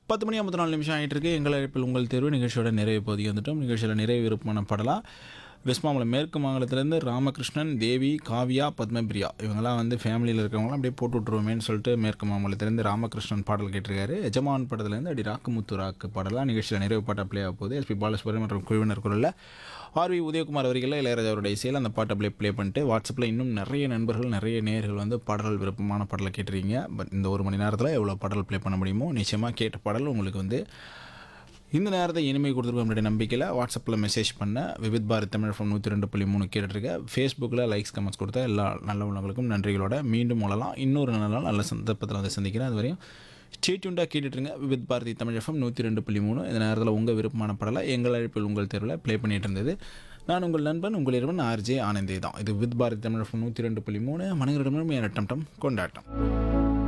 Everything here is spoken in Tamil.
பத்து மணி ஐம்பத்தி நாலு நிமிஷம் ஆகிட்டு இருக்கு எங்கள் அழைப்பில் உங்கள் தேர்வு நிகழ்ச்சியோட நிறைவு பகுதிக்கு வந்துட்டோம் நிகழ்ச்சியில் நிறைவு விருப்பமான படலாம் வெஸ்மாமலம் மேற்கு மாநிலத்திலேருந்து ராமகிருஷ்ணன் தேவி காவியா பத்மபிரியா இவங்கெல்லாம் வந்து ஃபேமிலியில் இருக்கிறவங்களாம் அப்படியே போட்டு விட்ருவோமேன்னு சொல்லிட்டு மேற்கு மாநிலத்திலேருந்து ராமகிருஷ்ணன் பாடல் கேட்டிருக்காரு எஜமான் படத்துலேருந்து அடி ராக்கு முத்து ராக்கு பாடலாம் நிகழ்ச்சியில் நிறைவு பாட்டை ப்ளே ஆக போகுது எஸ்பி பாலசுப்ரமணியம் மற்றும் குழுவினர் குரலில் ஆர்வி உதயகுமார் அவர்களில் இளையராஜா அவருடைய இசையில் அந்த பாட்டை ப்ளே ப்ளே பண்ணிட்டு வாட்ஸ்அப்பில் இன்னும் நிறைய நண்பர்கள் நிறைய நேயர்கள் வந்து பாடல் விருப்பமான பாடலை கேட்டிருக்கீங்க பட் இந்த ஒரு மணி நேரத்தில் எவ்வளோ பாடல் ப்ளே பண்ண முடியுமோ நிச்சயமாக கேட்ட பாடல் உங்களுக்கு வந்து இந்த நேரத்தை இனிமை கொடுத்துருக்கோம் நம்மளுடைய நம்பிக்கையில் வாட்ஸ்அப்பில் மெசேஜ் பண்ண விவித் பாரத் தமிழ் ஃப்ரம் நூற்றி ரெண்டு புள்ளி மூணு கேட்டுருக்க ஃபேஸ்புக்கில் லைக்ஸ் கமெண்ட்ஸ் கொடுத்த எல்லா நல்ல உள்ளவங்களுக்கும் நன்றிகளோட மீண்டும் உழலாம் இன்னொரு நல்ல நாள் நல்ல சந்தர்ப்பத்தில் வந்து சந்திக்கிறேன் அது வரையும் ஸ்டேட்யூண்டாக கேட்டுட்ருங்க விவித் பாரதி தமிழ் எஃப்எம் நூற்றி ரெண்டு புள்ளி மூணு இந்த நேரத்தில் உங்கள் விருப்பமான படலை எங்கள் அழைப்பில் உங்கள் தேர்வில் ப்ளே பண்ணிட்டு இருந்தது நான் உங்கள் நண்பன் உங்கள் இருவன் ஆர்ஜே ஆனந்தே தான் இது வித் பாரதி தமிழ் எஃப்எம் நூற்றி ரெண்டு புள்ளி மூணு மனிதரிடமும் என் டம் டம் கொண்டாட்டம்